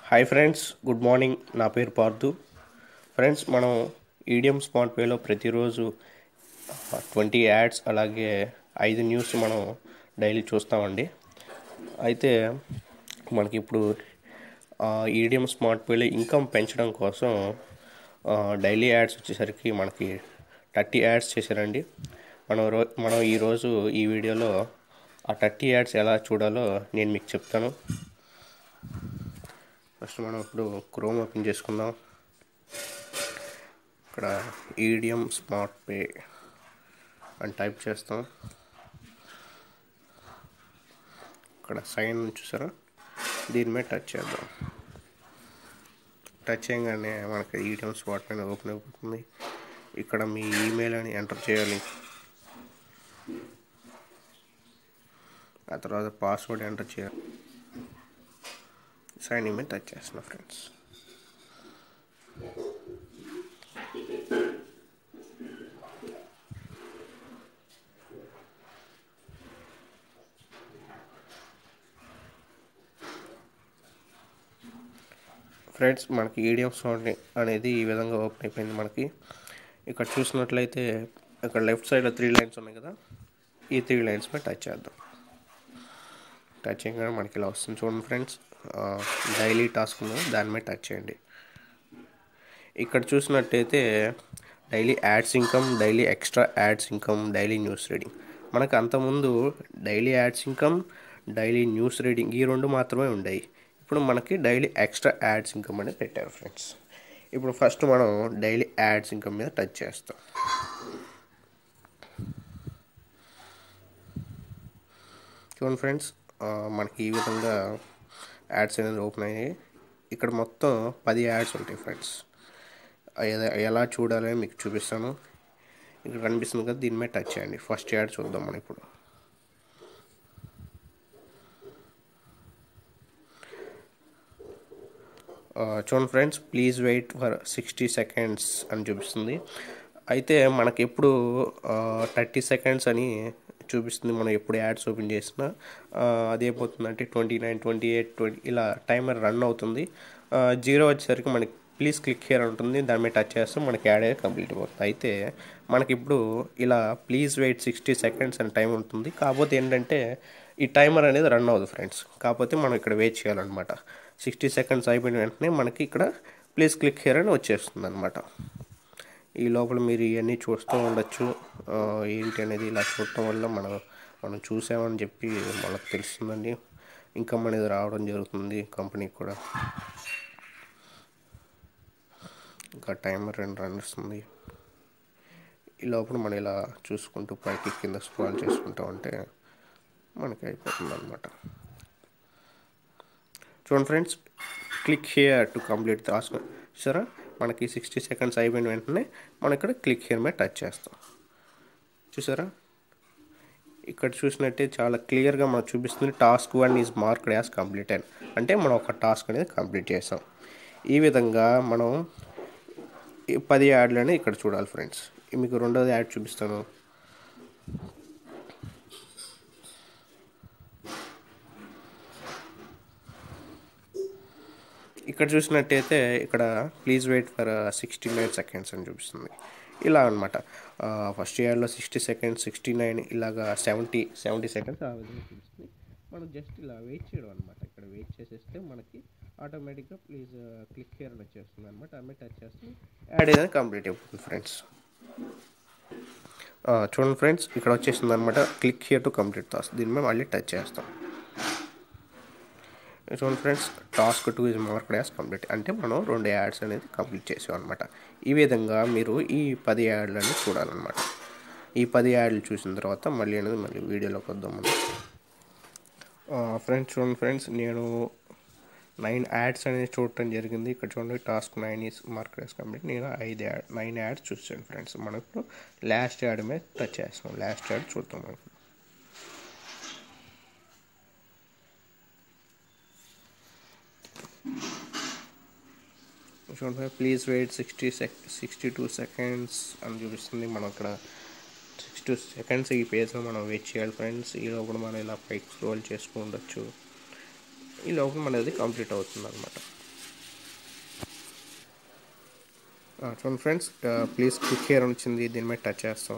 hi friends good morning నా పేరు Partha friends మనం ఈడియం స్మార్ట్ పేలో ప్రతిరోజు ట్వంటీ యాడ్స్ అలాగే ఐదు న్యూస్ మనం డైలీ చూస్తామండి అయితే మనకి ఇప్పుడు ఈడియం స్మార్ట్ పేలో ఇన్కమ్ పెంచడం కోసం డైలీ యాడ్స్ వచ్చేసరికి మనకి థర్టీ యాడ్స్ చేశారండి మనం రో మనం ఈరోజు ఈ వీడియోలో ఆ థర్టీ యాడ్స్ ఎలా చూడాలో నేను మీకు చెప్తాను ఫస్ట్ మనం ఇప్పుడు క్రోమ్ ఓపెన్ చేసుకుందాం ఇక్కడ ఈడియం స్మార్ట్ పే అని టైప్ చేస్తాం ఇక్కడ సైన్ చూసారా దీని మీద టచ్ చేద్దాం టచ్ చేయగానే మనకి ఈడియం స్మార్ట్ పైన ఓపెన్ అయిపోతుంది ఇక్కడ మీ ఈమెయిల్ అని ఎంటర్ చేయాలి ఆ తర్వాత పాస్వర్డ్ ఎంటర్ చేయాలి సైన్ ఇన్ మీద టచ్ చేస్తున్నా ఫ్రెండ్స్ ఫ్రెండ్స్ మనకి ఈడియం సౌండ్ అనేది ఈ విధంగా ఓపెన్ అయిపోయింది మనకి ఇక్కడ చూసినట్లయితే ఇక్కడ లెఫ్ట్ సైడ్లో త్రీ లైన్స్ ఉన్నాయి కదా ఈ త్రీ లైన్స్ మీద టచ్ చేద్దాం టచ్ చేయగానే మనకి ఇలా వస్తుంది చూడండి ఫ్రెండ్స్ డైలీ టాస్క్ ఉంది దాని మీద టచ్ చేయండి ఇక్కడ చూసినట్టయితే daily ads income daily extra ads income daily news reading మనకు అంతకుముందు daily ads income daily news reading ఈ రెండు మాత్రమే ఉన్నాయి ఇప్పుడు మనకి డైలీ ఎక్స్ట్రా యాడ్స్ ఇన్కమ్ అనేది పెట్టారు ఫ్రెండ్స్ ఇప్పుడు ఫస్ట్ మనం డైలీ యాడ్స్ ఇన్కమ్ మీద టచ్ చేస్తాం చూడండి ఫ్రెండ్స్ మనకి ఈ విధంగా యాడ్స్ అనేది ఓపెన్ అయ్యాయి ఇక్కడ మొత్తం పది యాడ్స్ ఉంటాయి ఫ్రెండ్స్ ఎలా చూడాలో మీకు చూపిస్తాను ఇక్కడ కనిపిస్తుంది కదా దీని మీద టచ్ చేయండి ఫస్ట్ యాడ్ చూద్దాం మనం ఇప్పుడు చూడండి friends please wait for sixty seconds అని చూపిస్తుంది అయితే మనకి ఎప్పుడు థర్టీ సెకండ్స్ అని చూపిస్తుంది మనం ఎప్పుడు యాడ్స్ ఓపెన్ చేసినా అదేపోతుందంటే twenty nine twenty eight twenty ఇలా టైమర్ రన్ అవుతుంది జీరో వచ్చేసరికి మనకి ప్లీజ్ క్లిక్ హియర్ ఉంటుంది దాని మీద టచ్ చేస్తే మనకి యాడ్ అయ్యి కంప్లీట్ అవుతుంది అయితే మనకి ఇప్పుడు ఇలా ప్లీజ్ వెయిట్ సిక్స్టీ సెకండ్స్ అని టైం ఉంటుంది కాకపోతే ఏంటంటే ఈ టైమర్ అనేది రన్ అవ్వదు ఫ్రెండ్స్ కాకపోతే మనం ఇక్కడ వెయిట్ చేయాలన్నమాట సిక్స్టీ సెకండ్స్ అయిపోయిన వెంటనే మనకి ఇక్కడ ప్లీజ్ క్లిక్ హియర్ అని వచ్చేస్తుంది అనమాట ఈ లోపల మీరు ఇవన్నీ చూస్తూ ఉండొచ్చు ఏంటి అనేది ఇలా చూడటం వల్ల మనం మనం చూసామని చెప్పి మనకు తెలుస్తుందండి ఇన్కమ్ అనేది రావడం జరుగుతుంది కంపెనీకి కూడా ఇంకా టైమర్ రెండు రన్ వస్తుంది ఈ లోపల మనం ఇలా చూసుకుంటూ పైకి కింద స్క్రాల్ చేసుకుంటూ ఉంటే మనకి అయిపోతుంది అనమాట చూడండి friends click here to complete task సరే మనకి సిక్స్టీ సెకండ్స్ అయిపోయిన వెంటనే మనం ఇక్కడ క్లిక్ హియర్ మీద టచ్ చేస్తాం చూసారా ఇక్కడ చూసినట్టే చాలా క్లియర్గా మనకు చూపిస్తుంది task one is marked as completed అంటే మనం ఒక టాస్క్ అనేది కంప్లీట్ చేసాం ఈ విధంగా మనం పది యాడ్లని ఇక్కడ చూడాలి ఫ్రెండ్స్ మీకు రెండోది యాడ్ చూపిస్తాను ఇక్కడ చూసినట్టయితే ఇక్కడ please wait for sixty nine seconds అని చూపిస్తుంది ఇలా అనమాట ఫస్ట్ ఇయర్లో సిక్స్టీ సెకండ్స్ సిక్స్టీ నైన్ ఇలాగా సెవెంటీ సెవెంటీ సెకండ్స్ ఆ విధంగా చూపిస్తుంది మనం జస్ట్ ఇలా వెయిట్ చేయడం అనమాట ఇక్కడ వెయిట్ చేసేస్తే మనకి ఆటోమేటిక్గా ప్లీజ్ క్లిక్ హియర్ అని వచ్చేస్తుంది అనమాట అమ్మే టచ్ చేస్తే యాడ్ ఏదైనా కంప్లీట్ అయిపోతుంది ఫ్రెండ్స్ చూడండి ఫ్రెండ్స్ ఇక్కడ వచ్చేసింది అనమాట click here to complete task దీని మీద మళ్ళీ టచ్ చేస్తాం చూడండి friends task two is marked as complete అంటే మనం రెండు యాడ్స్ అనేది కంప్లీట్ చేసాం అనమాట ఈ విధంగా మీరు ఈ పది యాడ్లని చూడాలన్నమాట ఈ పది యాడ్లు చూసిన తర్వాత మళ్ళీ అనేది మళ్ళీ వీడియోలోకి వద్దాం మనం ఫ్రెండ్స్ చూడండి ఫ్రెండ్స్ నేను నైన్ యాడ్స్ అనేది చూడటం జరిగింది ఇక్కడ చూడండి task nine is marked as complete నేను ఐదు యాడ్ నైన్ యాడ్స్ చూసాను ఫ్రెండ్స్ మనం ఇప్పుడు లాస్ట్ యాడ్ మీద టచ్ చేస్తాం లాస్ట్ యాడ్ చూద్దాం మనం చూడండి please wait sixty sec sixty two seconds అని చూపిస్తుంది మనం అక్కడ సిక్స్టీ టూ సెకండ్స్ ఈ పేజ్లో మనం వెయిట్ చేయాలి ఫ్రెండ్స్ ఈ లోపల మనం ఇలా పైకి స్క్రోల్ చేసుకుండొచ్చు ఈ లోపల మనది కంప్లీట్ అవుతుంది అనమాట చూడండి ఫ్రెండ్స్ ప్లీజ్ క్లిక్ హియర్ అని వచ్చింది దీని మీద టచ్ చేస్తాం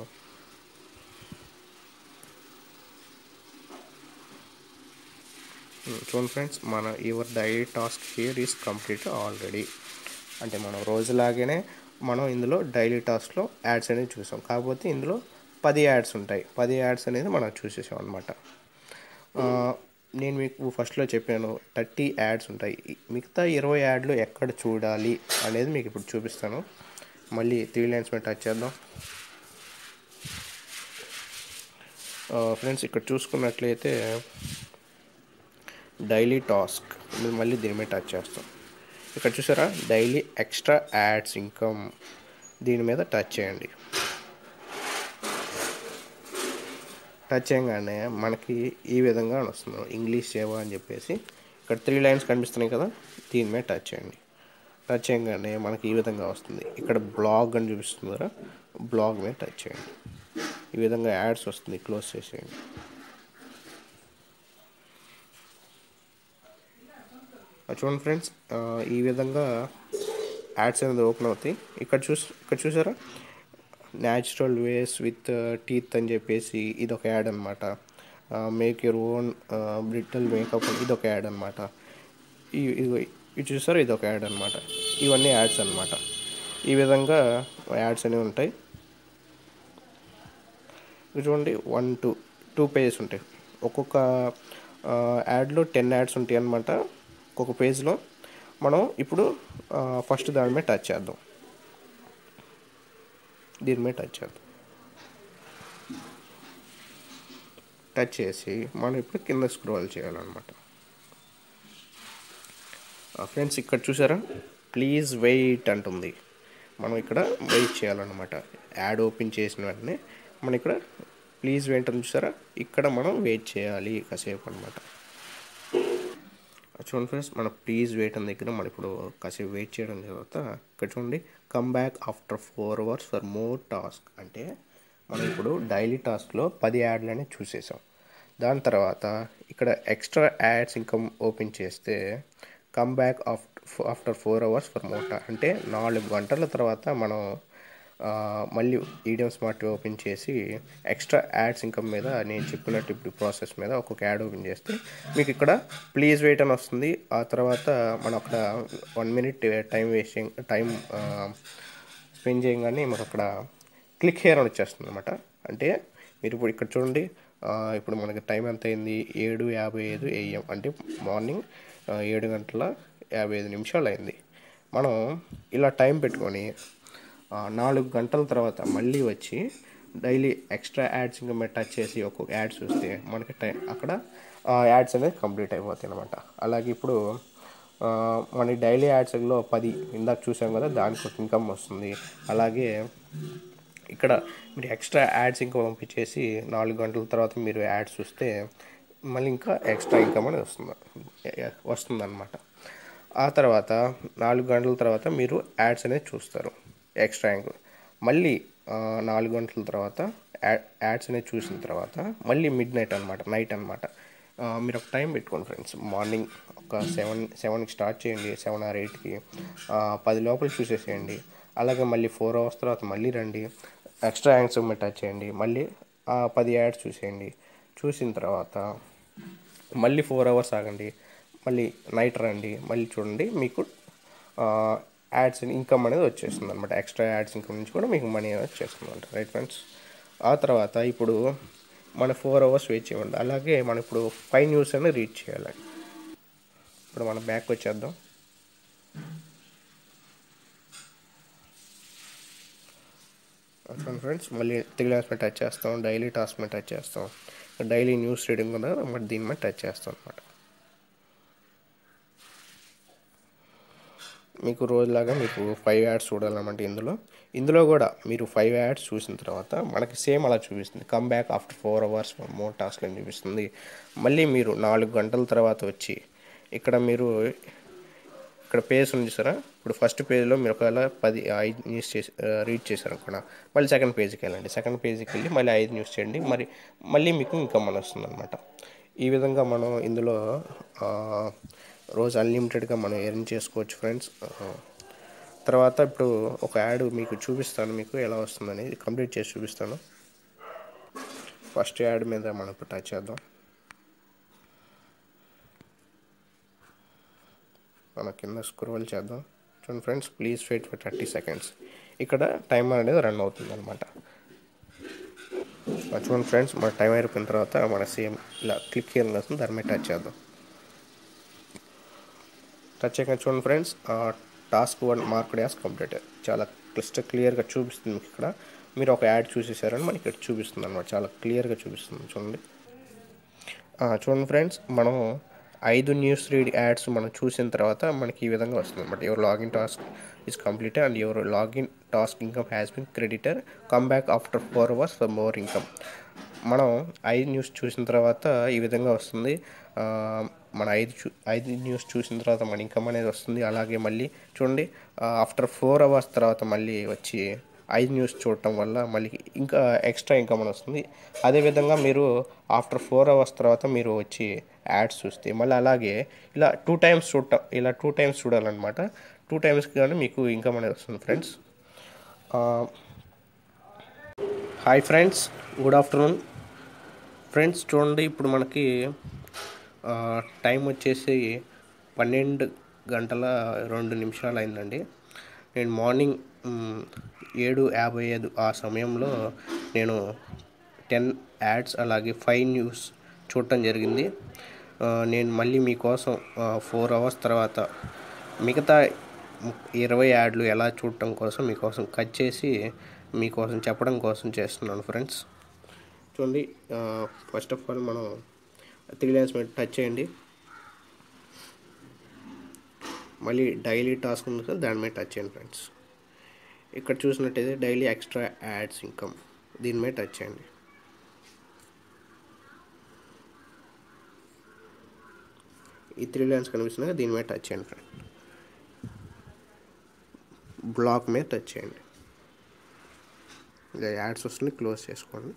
చూడండి ఫ్రెండ్స్ మన your daily task here is complete already అంటే మనం రోజులాగానే మనం ఇందులో డైలీ టాస్క్లో యాడ్స్ అనేది చూసాం కాకపోతే ఇందులో పది యాడ్స్ ఉంటాయి పది యాడ్స్ అనేది మనం చూసేసాం అనమాట నేను మీకు ఫస్ట్లో చెప్పాను థర్టీ యాడ్స్ ఉంటాయి మిగతా ఇరవై యాడ్లు ఎక్కడ చూడాలి అనేది మీకు ఇప్పుడు చూపిస్తాను మళ్ళీ త్రీ లైన్స్ మీద టచ్ చేద్దాం ఫ్రెండ్స్ ఇక్కడ చూసుకున్నట్లయితే డైలీ టాస్క్ మళ్ళీ దీని మీద టచ్ చేస్తాం ఇక్కడ చూసారా డైలీ ఎక్స్ట్రా యాడ్స్ ఇన్కమ్ దీని మీద టచ్ చేయండి టచ్ చేయగానే మనకి ఈ విధంగా వస్తుంది ఇంగ్లీష్ సేవ అని చెప్పేసి ఇక్కడ త్రీ లైన్స్ కనిపిస్తున్నాయి కదా దీని మీద టచ్ చేయండి టచ్ చేయగానే మనకి ఈ విధంగా వస్తుంది ఇక్కడ బ్లాగ్ అని చూపిస్తుంది కదా బ్లాగ్ మీద టచ్ చేయండి ఈ విధంగా యాడ్స్ వస్తుంది క్లోజ్ చేసేయండి చూడండి ఫ్రెండ్స్ ఈ విధంగా యాడ్స్ అనేది ఓపెన్ అవుతాయి ఇక్కడ చూస్ ఇక్కడ చూసారా న్యాచురల్ వేస్ విత్ టీత్ అని చెప్పేసి ఇది ఒక యాడ్ అనమాట make your own bridal makeup ఇది ఒక యాడ్ అనమాట ఇది చూసారా ఇది ఒక యాడ్ అనమాట ఇవన్నీ యాడ్స్ అనమాట ఈ విధంగా యాడ్స్ అనేవి ఉంటాయి చూడండి వన్ టూ టూ పేజెస్ ఉంటాయి ఒక్కొక్క యాడ్లో టెన్ యాడ్స్ ఉంటాయి అనమాట ఒక్కొక్క పేజ్లో మనం ఇప్పుడు ఫస్ట్ దాని మీద టచ్ చేద్దాం దీని మీద టచ్ చేద్దాం టచ్ చేసి మనం ఇప్పుడు కింద స్క్రోల్ చేయాలన్నమాట ఫ్రెండ్స్ ఇక్కడ చూసారా ప్లీజ్ వెయిట్ అంటుంది మనం ఇక్కడ వెయిట్ చేయాలన్నమాట యాడ్ ఓపెన్ చేసిన వెంటనే మనం ఇక్కడ ప్లీజ్ వెయిట్ అని చూసారా ఇక్కడ మనం వెయిట్ చేయాలి కాసేపు అనమాట చూడండి ఫ్రెండ్స్ మన ప్లీజ్ వెయిట్ అని దగ్గర మనం ఇప్పుడు కాసేపు వెయిట్ చేయడం తర్వాత ఇక్కడ చూడండి come back after four hours for more task అంటే మనం ఇప్పుడు డైలీ టాస్క్లో పది యాడ్లనే చూసేసాం దాని తర్వాత ఇక్కడ ఎక్స్ట్రా యాడ్స్ ఇన్కమ్ ఓపెన్ చేస్తే come back after after four hours for more అంటే నాలుగు గంటల తర్వాత మనం మళ్ళీ ఈడియం స్మార్ట్ ఓపెన్ చేసి ఎక్స్ట్రా యాడ్స్ ఇన్కమ్ మీద నేను చెప్పినట్టు ఇప్పుడు ప్రాసెస్ మీద ఒక్కొక్క యాడ్ ఓపెన్ చేస్తే మీకు ఇక్కడ ప్లీజ్ వెయిట్ అని వస్తుంది ఆ తర్వాత మనం అక్కడ one minute time wasting time spend చేయగానే మనకు అక్కడ క్లిక్ హెయిర్ అని వచ్చేస్తుంది అనమాట అంటే మీరు ఇప్పుడు ఇక్కడ చూడండి ఇప్పుడు మనకి టైం ఎంత అయింది ఏడు యాభై ఐదు ఏఎం అంటే మార్నింగ్ ఏడు గంటల యాభై ఐదు నిమిషాలు అయింది మనం ఇలా టైం పెట్టుకొని నాలుగు గంటల తర్వాత మళ్ళీ వచ్చి డైలీ ఎక్స్ట్రా యాడ్స్ ఇంకా మీరు టచ్ చేసి ఒక్కొక్క యాడ్స్ చూస్తే మనకి టైం అక్కడ యాడ్స్ అనేది కంప్లీట్ అయిపోతాయి అనమాట అలాగే ఇప్పుడు మన డైలీ యాడ్స్లో పది ఇందాక చూసాం కదా దానికి ఒక ఇన్కమ్ వస్తుంది అలాగే ఇక్కడ మీరు ఎక్స్ట్రా యాడ్స్ ఇంకా పంపించేసి నాలుగు గంటల తర్వాత మీరు యాడ్స్ చూస్తే మళ్ళీ ఇంకా ఎక్స్ట్రా ఇన్కమ్ అనేది వస్తుంది వస్తుంది అనమాట ఆ తర్వాత నాలుగు గంటల తర్వాత మీరు యాడ్స్ అనేది చూస్తారు ఎక్స్ట్రా యాంగిల్ మళ్ళీ నాలుగు గంటల తర్వాత యాడ్స్ అనేది చూసిన తర్వాత మళ్ళీ మిడ్ నైట్ అనమాట నైట్ అనమాట మీరు ఒక టైం పెట్టుకోండి ఫ్రెండ్స్ మార్నింగ్ ఒక సెవెన్ సెవెన్కి స్టార్ట్ చేయండి సెవెన్ ఆర్ ఎయిట్కి పది లోపల చూసేసేయండి అలాగే మళ్ళీ ఫోర్ అవర్స్ తర్వాత మళ్ళీ రండి ఎక్స్ట్రా యాంగ్స్ మీద టచ్ చేయండి మళ్ళీ పది యాడ్స్ చూసేయండి చూసిన తర్వాత మళ్ళీ ఫోర్ అవర్స్ ఆగండి మళ్ళీ నైట్ రండి మళ్ళీ చూడండి మీకు యాడ్స్ ఇన్కమ్ అనేది వచ్చేస్తుంది అనమాట ఎక్స్ట్రా యాడ్స్ ఇన్కమ్ నుంచి కూడా మీకు మనీ అనేది వచ్చేస్తుంది అనమాట రైట్ ఫ్రెండ్స్ ఆ తర్వాత ఇప్పుడు మన ఫోర్ అవర్స్ వెయిట్ చేయండి అలాగే మనం ఇప్పుడు ఫైవ్ న్యూస్ అనేది రీడ్ చేయాలి ఇప్పుడు మనం బ్యాక్ వచ్చేద్దాం చూడండి ఫ్రెండ్స్ మళ్ళీ తెలుగు మీద టచ్ చేస్తాం డైలీ టాస్క్ మీద టచ్ చేస్తాం డైలీ న్యూస్ రీడింగ్ కదా మరి దీని మీద టచ్ చేస్తాం అనమాట మీకు రోజులాగా మీకు ఫైవ్ యాడ్స్ చూడాలన్నమాట ఇందులో ఇందులో కూడా మీరు ఫైవ్ యాడ్స్ చూసిన తర్వాత మనకి సేమ్ అలా చూపిస్తుంది come back after four hours more task అని చూపిస్తుంది మళ్ళీ మీరు నాలుగు గంటల తర్వాత వచ్చి ఇక్కడ మీరు ఇక్కడ పేజ్ ఉంది చూసారా ఇప్పుడు ఫస్ట్ పేజ్లో మీరు ఒకవేళ పది ఐదు న్యూస్ చేసి రీడ్ చేశారు అనుకున్నా మళ్ళీ సెకండ్ పేజ్కి వెళ్ళండి సెకండ్ పేజ్కి వెళ్ళి మళ్ళీ ఐదు న్యూస్ చేయండి మరి మళ్ళీ మీకు ఇన్కమ్ అని వస్తుంది అనమాట ఈ విధంగా మనం ఇందులో రోజు అన్లిమిటెడ్గా మనం ఎర్న్ చేసుకోవచ్చు ఫ్రెండ్స్ తర్వాత ఇప్పుడు ఒక యాడ్ మీకు చూపిస్తాను మీకు ఎలా వస్తుందని కంప్లీట్ చేసి చూపిస్తాను ఫస్ట్ యాడ్ మీద మనం ఇప్పుడు టచ్ చేద్దాం మన కింద స్క్రోల్ చేద్దాం చూడండి friends please wait for thirty seconds ఇక్కడ టైమర్ అనేది రన్ అవుతుంది అనమాట చూడండి ఫ్రెండ్స్ మన టైం అయిపోయిన తర్వాత మన సేమ్ ఇలా క్లిక్ చేయాలని వస్తుంది దాని మీద టచ్ చేద్దాం టచ్ చేయగానే చూడండి friends task one marked as completed చాలా క్లిస్టర్ క్లియర్గా చూపిస్తుంది మీకు ఇక్కడ మీరు ఒక యాడ్ చూసేసారని మనకి ఇక్కడ చూపిస్తుంది అనమాట చాలా క్లియర్గా చూపిస్తుంది చూడండి చూడండి ఫ్రెండ్స్ మనం ఐదు న్యూస్ రీడ్ యాడ్స్ మనం చూసిన తర్వాత మనకి ఈ విధంగా వస్తుంది అనమాట your login task is completed and your login task income has been credited come back after four hours for more income మనం ఐదు న్యూస్ చూసిన తర్వాత ఈ విధంగా వస్తుంది మన ఐదు చూ ఐదు న్యూస్ చూసిన తర్వాత మన ఇన్కమ్ అనేది వస్తుంది అలాగే మళ్ళీ చూడండి ఆఫ్టర్ ఫోర్ అవర్స్ తర్వాత మళ్ళీ వచ్చి ఐదు న్యూస్ చూడటం వల్ల మళ్ళీ ఇంకా ఎక్స్ట్రా ఇన్కమ్ అని వస్తుంది అదేవిధంగా మీరు ఆఫ్టర్ ఫోర్ అవర్స్ తర్వాత మీరు వచ్చి యాడ్స్ చూస్తే మళ్ళీ అలాగే ఇలా టూ టైమ్స్ చూడటం ఇలా టూ టైమ్స్ చూడాలన్నమాట టూ టైమ్స్కి కానీ మీకు ఇన్కమ్ అనేది వస్తుంది friends hi friends good afternoon friends చూడండి ఇప్పుడు మనకి టైం వచ్చేసి పన్నెండు గంటల రెండు నిమిషాలు అయిందండి నేను మార్నింగ్ ఏడు యాభై ఐదు ఆ సమయంలో నేను టెన్ యాడ్స్ అలాగే ఫైవ్ న్యూస్ చూడటం జరిగింది నేను మళ్ళీ మీకోసం ఫోర్ అవర్స్ తర్వాత మిగతా ఇరవై యాడ్లు ఎలా చూడటం కోసం మీకోసం కట్ చేసి మీకోసం చెప్పడం కోసం చేస్తున్నాను ఫ్రెండ్స్ చూడండి ఫస్ట్ ఆఫ్ ఆల్ మనం త్రీ లైన్స్ మీద టచ్ చేయండి మళ్ళీ డైలీ టాస్క్ ఉంది కదా దాని మీద టచ్ చేయండి ఫ్రెండ్స్ ఇక్కడ చూసినట్టయితే డైలీ ఎక్స్ట్రా యాడ్స్ ఇన్కమ్ దీని మీద టచ్ చేయండి ఈ త్రీ లైన్స్ కనిపిస్తున్నాయి దీని మీద టచ్ చేయండి ఫ్రెండ్ బ్లాక్ మీద టచ్ చేయండి ఇలా యాడ్స్ వస్తుంది క్లోజ్ చేసుకోండి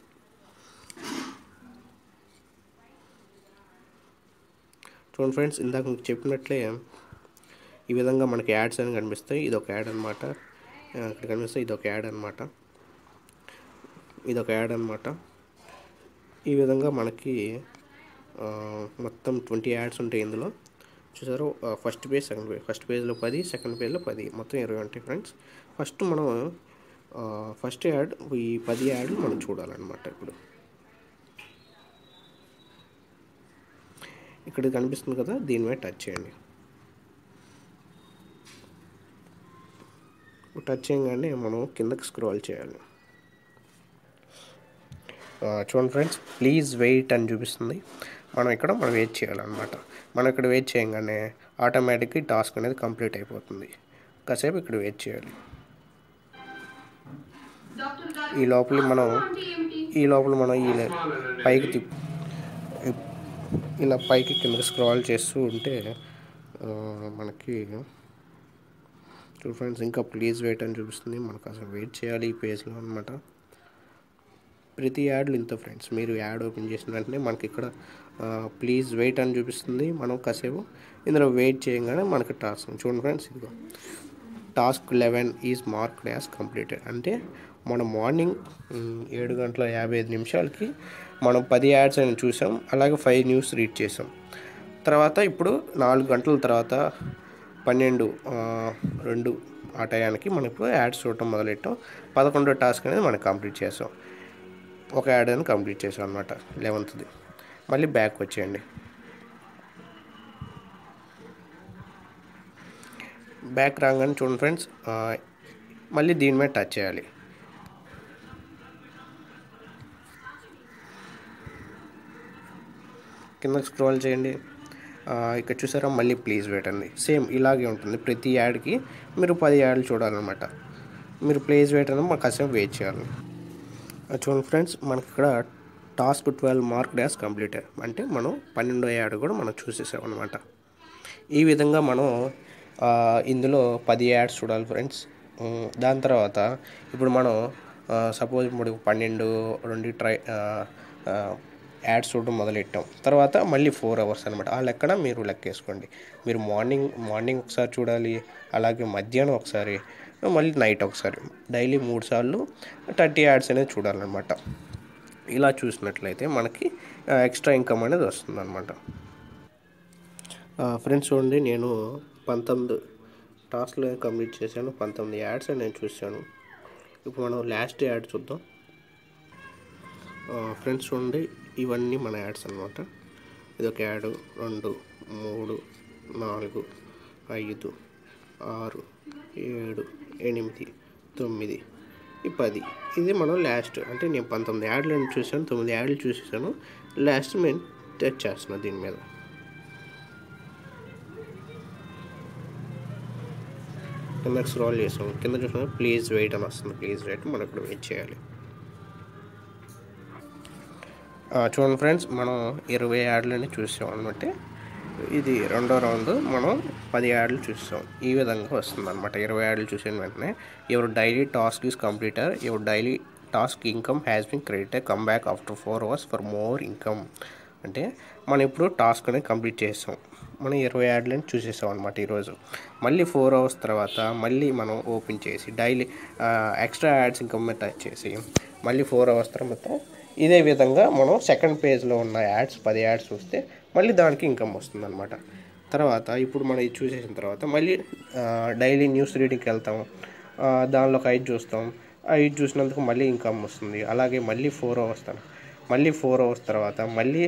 చూడండి ఫ్రెండ్స్ ఇందాక మీకు చెప్పినట్లే ఈ విధంగా మనకి యాడ్స్ అని కనిపిస్తాయి ఇది ఒక యాడ్ అనమాట ఇక్కడ కనిపిస్తాయి ఇది ఒక యాడ్ అనమాట ఇది ఒక యాడ్ అనమాట ఈ విధంగా మనకి మొత్తం ట్వంటీ యాడ్స్ ఉంటాయి ఇందులో చూసారు first page second page first పేజ్లో పది సెకండ్ పేజ్లో పది మొత్తం ఇరవై ఉంటాయి ఫ్రెండ్స్ ఫస్ట్ మనం ఫస్ట్ యాడ్ ఈ పది యాడ్లు మనం చూడాలన్నమాట ఇప్పుడు ఇక్కడ కనిపిస్తుంది కదా దీని మీద టచ్ చేయండి టచ్ చేయగానే మనం కిందకి స్క్రోల్ చేయాలి చూడండి ఫ్రెండ్స్ ప్లీజ్ వెయిట్ అని చూపిస్తుంది మనం ఇక్కడ మనం వెయిట్ చేయాలన్నమాట మనం ఇక్కడ వెయిట్ చేయగానే ఆటోమేటిక్గా టాస్క్ అనేది కంప్లీట్ అయిపోతుంది కాసేపు ఇక్కడ వెయిట్ చేయాలి ఈ లోపల మనం ఈ లోపల మనం ఈ పైకి తిప్ ఇలా పైకి కిందకి స్క్రాల్ చేస్తూ ఉంటే మనకి టూ ఫ్రెండ్స్ ఇంకా ప్లీజ్ వెయిట్ అని చూపిస్తుంది మనకు అసలు వెయిట్ చేయాలి ఈ పేజ్లో అనమాట ప్రతి యాడ్లు ఇంత ఫ్రెండ్స్ మీరు యాడ్ ఓపెన్ చేసిన వెంటనే మనకి ఇక్కడ ప్లీజ్ వెయిట్ అని చూపిస్తుంది మనం కాసేపు ఇందులో వెయిట్ చేయగానే మనకి టాస్క్ చూడండి ఫ్రెండ్స్ ఇదిగో task eleven is marked as completed అంటే మనం మార్నింగ్ ఏడు గంటల యాభై ఐదు నిమిషాలకి మనం పది యాడ్స్ అని చూసాం అలాగే ఫైవ్ న్యూస్ రీడ్ చేసాం తర్వాత ఇప్పుడు నాలుగు గంటల తర్వాత పన్నెండు రెండు ఆ టయానికి మనం ఇప్పుడు యాడ్స్ చూడటం మొదలెట్టాం పదకొండో టాస్క్ అనేది మనం కంప్లీట్ చేసాం ఒక యాడ్ అని కంప్లీట్ చేసాం అనమాట లెవెన్త్ది మళ్ళీ బ్యాక్ వచ్చేయండి బ్యాక్ రాగానే చూడండి ఫ్రెండ్స్ మళ్ళీ దీని మీద టచ్ చేయాలి కింద స్క్రోల్ చేయండి ఇక్కడ చూసారా మళ్ళీ ప్లీజ్ వెయిట్ అండి సేమ్ ఇలాగే ఉంటుంది ప్రతి యాడ్కి మీరు పది యాడ్లు చూడాలన్నమాట మీరు ప్లీజ్ వెయిట్ అని మాకు కాసేపు వెయిట్ చేయాలి చూడండి ఫ్రెండ్స్ మనకి ఇక్కడ task twelve marked as complete అంటే మనం పన్నెండో యాడ్ కూడా మనం చూసేసాం అనమాట ఈ విధంగా మనం ఇందులో పది యాడ్స్ చూడాలి ఫ్రెండ్స్ దాని తర్వాత ఇప్పుడు మనం సపోజ్ ఇప్పుడు పన్నెండు రెండు ట్రై యాడ్స్ చూడడం మొదలెట్టాం తర్వాత మళ్ళీ ఫోర్ అవర్స్ అనమాట ఆ లెక్కన మీరు లెక్కేసుకోండి మీరు మార్నింగ్ మార్నింగ్ ఒకసారి చూడాలి అలాగే మధ్యాహ్నం ఒకసారి మళ్ళీ నైట్ ఒకసారి డైలీ మూడు సార్లు థర్టీ యాడ్స్ అనేది చూడాలన్నమాట ఇలా చూసినట్లయితే మనకి ఎక్స్ట్రా ఇన్కమ్ అనేది వస్తుంది అనమాట ఫ్రెండ్స్ చూడండి నేను పంతొమ్మిది టాస్క్లు కంప్లీట్ చేశాను పంతొమ్మిది యాడ్స్ నేను చూశాను ఇప్పుడు మనం లాస్ట్ యాడ్ చూద్దాం ఫ్రెండ్స్ చూడండి ఇవన్నీ మన యాడ్స్ అనమాట ఇదొక యాడ్ రెండు మూడు నాలుగు ఐదు ఆరు ఏడు ఎనిమిది తొమ్మిది ఈ పది ఇది మనం లాస్ట్ అంటే నేను పంతొమ్మిది యాడ్లు చూసాను తొమ్మిది యాడ్లు చూసేసాను లాస్ట్ నేను తెచ్చేస్తున్నాను దీని మీద కింద స్క్రాల్ చేసాం కింద చూసిన ప్లీజ్ వెయిట్ అని వస్తుంది ప్లీజ్ వెయిట్ మనం ఇప్పుడు వెయిట్ చేయాలి చూడండి ఫ్రెండ్స్ మనం ఇరవై యాడ్లని చూసాం అనమాట ఇది రెండో రౌండ్ మనం పది యాడ్లు చూస్తాం ఈ విధంగా వస్తుంది అనమాట ఇరవై యాడ్లు చూసిన వెంటనే your daily task is completed your daily task income has been credited come back after four hours for more income అంటే మనం ఇప్పుడు టాస్క్ అనేది కంప్లీట్ చేస్తాం మనం ఇరవై యాడ్లని చూసేసాం అనమాట ఈరోజు మళ్ళీ ఫోర్ అవర్స్ తర్వాత మళ్ళీ మనం ఓపెన్ చేసి daily extra ads income touch చేసి మళ్ళీ ఫోర్ అవర్స్ తర్వాత ఇదే విధంగా మనం సెకండ్ పేజ్లో ఉన్న యాడ్స్ పది యాడ్స్ చూస్తే మళ్ళీ దానికి ఇన్కమ్ వస్తుంది అనమాట తర్వాత ఇప్పుడు మనం ఇది చూసేసిన తర్వాత మళ్ళీ డైలీ న్యూస్ రీడింగ్కి వెళ్తాం దానిలో ఒక ఐదు చూస్తాం ఐదు చూసినందుకు మళ్ళీ ఇన్కమ్ వస్తుంది అలాగే మళ్ళీ ఫోర్ అవర్స్ మళ్ళీ ఫోర్ అవర్స్ తర్వాత మళ్ళీ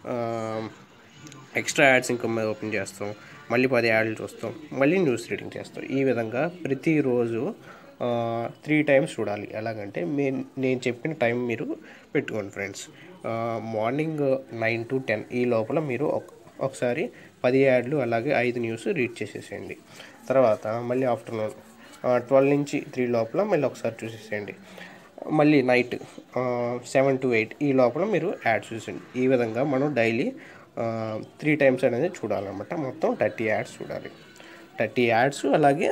ఎక్స్ట్రా యాడ్స్ ఇన్కమ్ ఓపెన్ చేస్తాం మళ్ళీ పది యాడ్లు చూస్తాం మళ్ళీ న్యూస్ రీడింగ్ చేస్తాం ఈ విధంగా ప్రతిరోజు త్రీ టైమ్స్ చూడాలి ఎలాగంటే మే నేను చెప్పిన టైం మీరు పెట్టుకోండి friends morning nine to ten ఈ లోపల మీరు ఒకసారి పది యాడ్లు అలాగే ఐదు న్యూస్ రీడ్ చేసేసేయండి తర్వాత మళ్ళీ ఆఫ్టర్నూన్ ట్వెల్వ్ నుంచి త్రీ లోపల మళ్ళీ ఒకసారి చూసేసేయండి మళ్ళీ నైట్ సెవెన్ టు ఎయిట్ ఈ లోపల మీరు యాడ్స్ చూసేయండి ఈ విధంగా మనం డైలీ త్రీ టైమ్స్ అనేది చూడాలన్నమాట మొత్తం థర్టీ యాడ్స్ చూడాలి థర్టీ యాడ్స్ అలాగే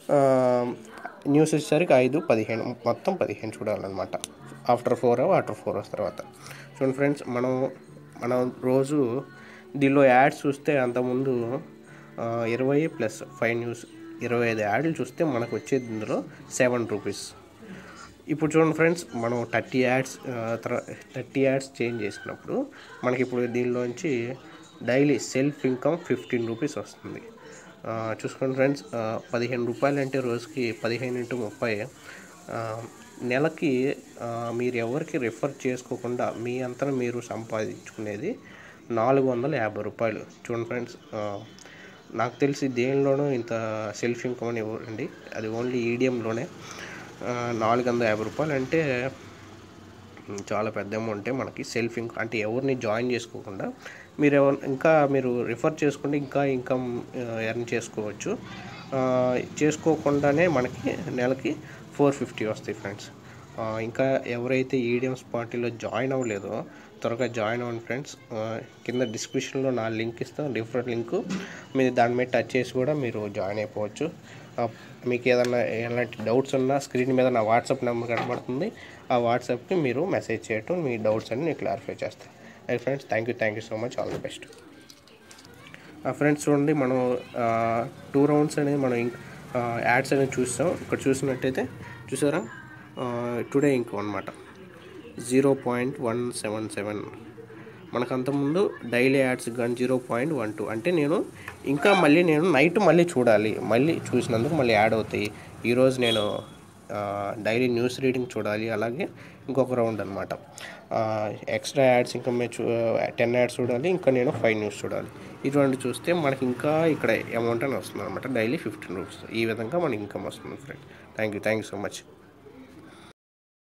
న్యూస్ వచ్చేసరికి ఐదు పదిహేను మొత్తం పదిహేను చూడాలన్నమాట after four hour after four hours తర్వాత చూడండి ఫ్రెండ్స్ మనం మనం రోజు దీనిలో యాడ్స్ చూస్తే అంతకుముందు ఇరవై ప్లస్ ఫైవ్ న్యూస్ ఇరవై ఐదు యాడ్లు చూస్తే మనకు వచ్చేది ఇందులో సెవెన్ రూపీస్ ఇప్పుడు చూడండి ఫ్రెండ్స్ మనం thirty ads thirty ads change చేసినప్పుడు మనకి ఇప్పుడు దీనిలోంచి daily self income fifteen rupees వస్తుంది చూసుకోండి ఫ్రెండ్స్ పదిహేను రూపాయలు అంటే రోజుకి పదిహేను ఇంటూ ముప్పై నెలకి మీరు ఎవరికి రిఫర్ చేసుకోకుండా మీ అంతా మీరు సంపాదించుకునేది నాలుగు వందల యాభై రూపాయలు చూడండి ఫ్రెండ్స్ నాకు తెలిసి దేనిలోనూ ఇంత సెల్ఫ్ ఇన్కమ్ అని ఇవ్వరండి అది ఓన్లీ ఈడియంలోనే నాలుగు వందల యాభై రూపాయలు అంటే చాలా పెద్ద అమౌంటే మనకి సెల్ఫ్ ఇన్కమ్ అంటే ఎవరిని జాయిన్ చేసుకోకుండా మీరు ఎవరు ఇంకా మీరు రిఫర్ చేసుకుంటే ఇంకా ఇన్కమ్ ఎర్న్ చేసుకోవచ్చు చేసుకోకుండానే మనకి నెలకి ఫోర్ ఫిఫ్టీ వస్తాయి ఫ్రెండ్స్ ఇంకా ఎవరైతే ఈడిఎమ్స్ పార్టీలో జాయిన్ అవ్వలేదో త్వరగా జాయిన్ అవ్వండి ఫ్రెండ్స్ కింద డిస్క్రిప్షన్లో నా లింక్ ఇస్తాను రిఫర్ లింక్ మీరు దాని మీద టచ్ చేసి కూడా మీరు జాయిన్ అయిపోవచ్చు మీకు ఏదైనా ఎలాంటి డౌట్స్ ఉన్నా స్క్రీన్ మీద నా వాట్సాప్ నెంబర్ కనబడుతుంది ఆ వాట్సాప్కి మీరు మెసేజ్ చేయటం మీ డౌట్స్ అన్ని నేను క్లారిఫై చేస్తాను అదే friends thank you thank you so much all the best friends చూడండి మనం టూ రౌండ్స్ అనేది మనం యాడ్స్ అనేది చూస్తాం ఇక్కడ చూసినట్టయితే చూసారా టుడే ఇంకో అనమాట zero point one seven seven మనకు అంతకుముందు డైలీ యాడ్స్ కానీ జీరో పాయింట్ వన్ టూ అంటే నేను ఇంకా మళ్ళీ నేను నైట్ మళ్ళీ చూడాలి మళ్ళీ చూసినందుకు మళ్ళీ యాడ్ అవుతాయి ఈరోజు నేను డైలీ న్యూస్ రీడింగ్ చూడాలి అలాగే ఇంకొక రౌండ్ అనమాట ఎక్స్ట్రా యాడ్స్ ఇంకా మేము చూ టెన్ యాడ్స్ చూడాలి ఇంకా నేను ఫైవ్ న్యూస్ చూడాలి ఇటువంటి చూస్తే మనకి ఇంకా ఇక్కడ అమౌంట్ అని వస్తుంది అనమాట డైలీ ఫిఫ్టీన్ రూపీస్ ఈ విధంగా మనకి ఇన్కమ్ వస్తుంది friend thank you thank you so much